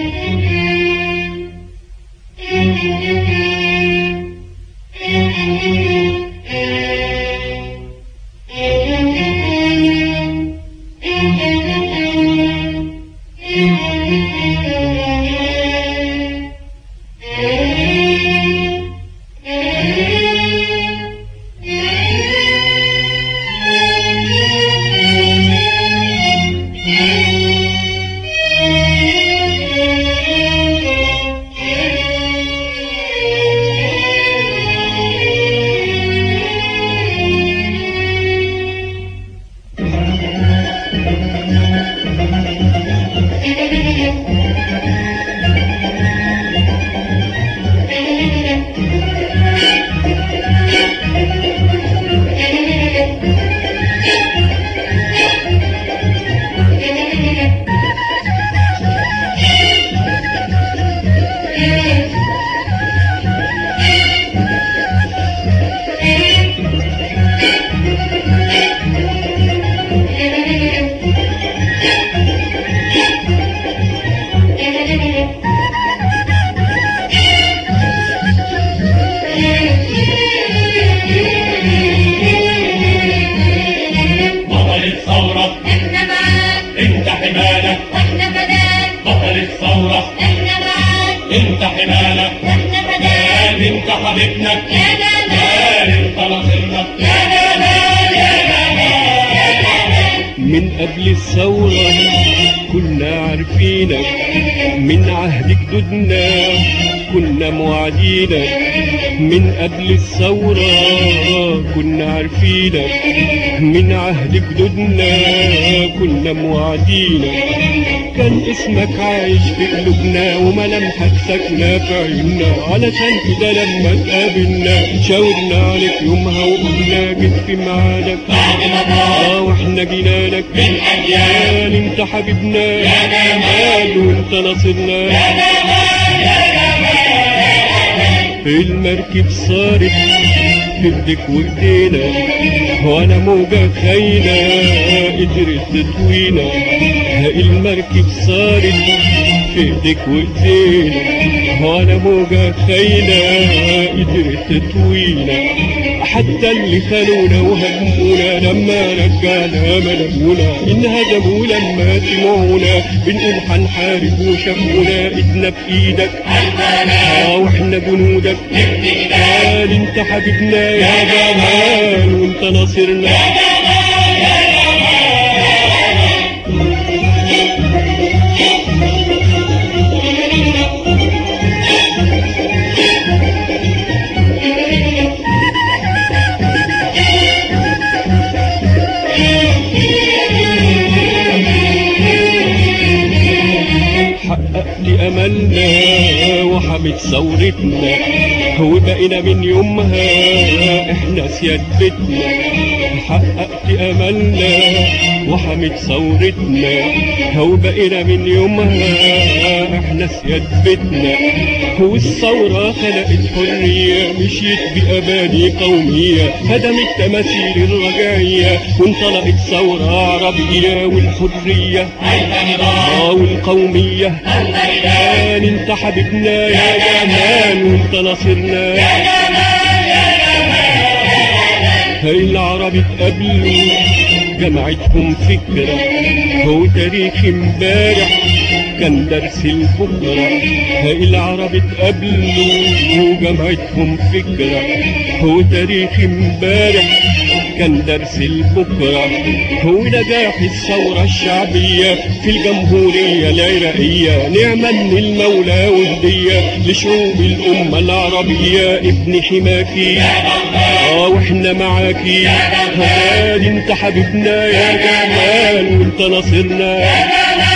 بطل الثورة احنا معاك انت حمالك واحنا فداك بطل الثورة احنا معاك انت حمالك واحنا فداك قال انت حبيبنا يا جمال قال انت نصيرنا يا جمال يا جمال يا جمال من قبل الثورة كنا عارفينك من عهد جدودنا كنا موعدينك من قبل الثورة كنا عارفينك من عهد جدودنا كنا موعدينك كان اسمك عايش في قلوبنا وملامحك ساكنة في عيوننا علشان كده لما تقابلنا شاورنا عليك يومها وقلنا جيت في ميعادك بعد ما طال اه واحنا جينا لك من أجيال انت حبيبنا يا جمال وانت ناصرنا يا جمال يا جمال المركب صارت في ايدك وايدينا وانا موجة خاينة قدرت تطوينا المركب صارت في ايدك وايدينا وانا موجة خاينة قدرت تطوينا حتى اللي خانونا وهدمونا لما رجعنا ملمونا انهزموا لما سمعونا بنقول هنحارب وشافونا ايدنا في ايدك اه واحنا جنودك قال انت حبيبنا يا جمال وانت ناصرنا حقق لي املنا وحمد ثورتنا وبقينا من يومها احنا سياد بيتنا حققت املنا وحمد ثورتنا وبقينا من يومها احنا سياد بيتنا والثورة خلقت حرية مشيت بأباني قومية هدمت تماثيل الرجعية وانطلقت ثورة عربية والحرية اه والقومية قال انت حبيبنا يا جمال وانت ناصرنا هاي العرب اتقابلوا جمعتهم فكرة هو تاريخ امبارح كان درس البكرة هاي العرب اتقابلوا جمعتهم فكرة هو تاريخ امبارح كان درس البكرة هو نجاح الثورة الشعبية في الجمهورية العراقية نعمة من المولى وهدية لشعوب الأمة العربية ابن حماكي اه واحنا معاكي هاد انت حبيبنا يا جمال وانت ناصرنا